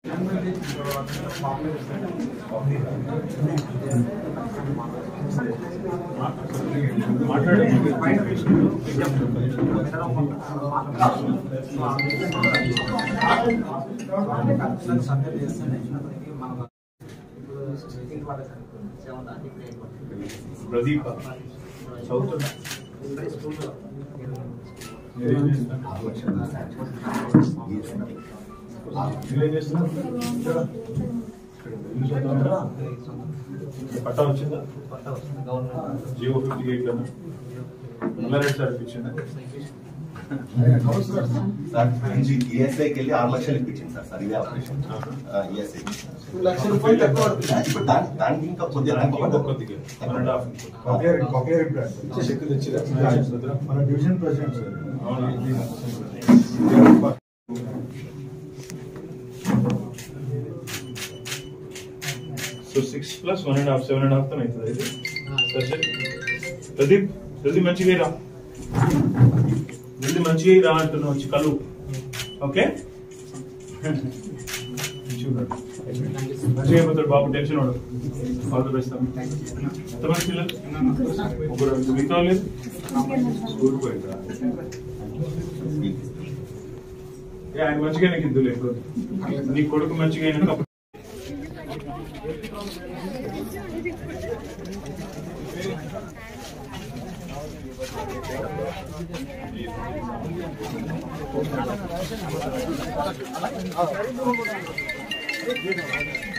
ప్రదీప్ చదువుతున్నా నువ్వేం చేస్తున్నావు ఇల్లు చదువుతున్నావా? పట్టా వచ్చిందా జియో ఫిఫ్టీ ఎయిట్ లోనా నల్లారెడ్డి సార్ ఇప్పించిందా సార్ నుంచి ఈఎస్ఐకి వెళ్ళి ఆరు లక్షలు ఇప్పించింది సార్ సార్ ఇదే ఆపరేషన్ ఈఎస్ఐ లక్ష రూపాయలు తక్కువ ఇప్పుడు దాని- దానికి ఇంకా కొద్దిగా దానికి ఇంకా కొద్దిగా వన్ అండ్ హాఫ్ మన division president sir so six plus one and half seven and half తో అవుతుంది ఇది సరే ప్రదీప్ జల్దీ మంచిగా రా జల్దీ మంచిగా రా అంటున్నావు వచ్చి కలు ఓకే మంచిగా అయిపోతాడు బాబు టెన్షన్ వాడు ఆల్ ది బెస్ట్ ఎంతమంది పిల్లలు ముగ్గురు మిగతా వాళ్ళు లేదు స్కూల్ పోయిందా ఏ, ఆయన మంచిగా నీకు ఇద్దు లేకపోతే నీ కొడుకు మంచిగా అయినాక అప్పుడు Thank you.